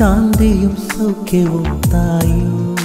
ശാന്തിയും സൗഖ്യവും തായോ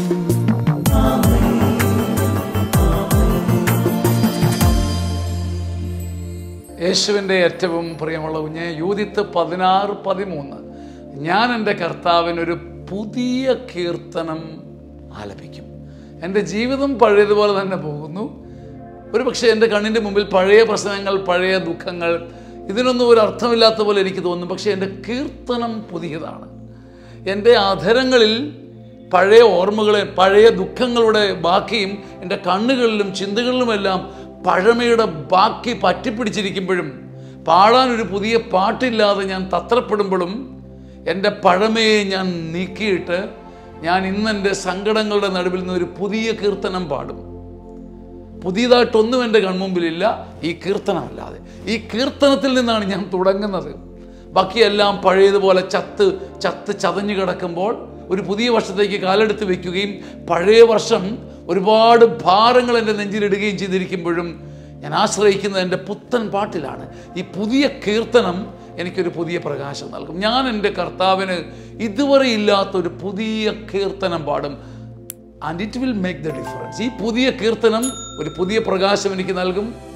യേശുവിൻ്റെ ഏറ്റവും പ്രിയമുള്ള കുഞ്ഞെ യൂതിത്ത് പതിനാറ് പതിമൂന്ന് ഞാൻ എൻ്റെ കർത്താവിനൊരു പുതിയ കീർത്തനം ആലപിക്കും എൻ്റെ ജീവിതം പഴയതുപോലെ തന്നെ പോകുന്നു ഒരു പക്ഷേ എൻ്റെ കണ്ണിൻ്റെ മുമ്പിൽ പഴയ പ്രശ്നങ്ങൾ പഴയ ദുഃഖങ്ങൾ ഇതിനൊന്നും ഒരു അർത്ഥമില്ലാത്ത പോലെ എനിക്ക് തോന്നും പക്ഷേ എൻ്റെ കീർത്തനം പുതിയതാണ് എൻ്റെ അധരങ്ങളിൽ പഴയ ഓർമ്മകളെ പഴയ ദുഃഖങ്ങളുടെ ബാക്കിയും എൻ്റെ കണ്ണുകളിലും ചിന്തകളിലുമെല്ലാം പഴമയുടെ ബാക്കി പറ്റിപ്പിടിച്ചിരിക്കുമ്പോഴും പാടാൻ ഒരു പുതിയ പാട്ടില്ലാതെ ഞാൻ തത്രപ്പെടുമ്പോഴും എൻ്റെ പഴമയെ ഞാൻ നീക്കിയിട്ട് ഞാൻ ഇന്നെൻ്റെ സങ്കടങ്ങളുടെ നടുവിൽ നിന്ന് ഒരു പുതിയ കീർത്തനം പാടും പുതിയതായിട്ടൊന്നും എൻ്റെ കൺമുമ്പിലില്ല ഈ കീർത്തനമല്ലാതെ ഈ കീർത്തനത്തിൽ നിന്നാണ് ഞാൻ തുടങ്ങുന്നത് ബാക്കിയെല്ലാം പഴയതുപോലെ ചത്ത് ചത്ത് ചതഞ്ഞു കിടക്കുമ്പോൾ ഒരു പുതിയ വർഷത്തേക്ക് കാലെടുത്ത് വെക്കുകയും പഴയ വർഷം ഒരുപാട് ഭാരങ്ങൾ എൻ്റെ നെഞ്ചിലിടുകയും ചെയ്തിരിക്കുമ്പോഴും ഞാൻ ആശ്രയിക്കുന്നത് എൻ്റെ പുത്തൻ പാട്ടിലാണ് ഈ പുതിയ കീർത്തനം എനിക്കൊരു പുതിയ പ്രകാശം നൽകും ഞാൻ എൻ്റെ കർത്താവിന് ഇതുവരെ ഇല്ലാത്തൊരു പുതിയ കീർത്തനം പാടും and it will make the difference ഈ പുതിയ കീർത്തനം ഒരു പുതിയ പ്രകാശം എനിക്ക് നൽകും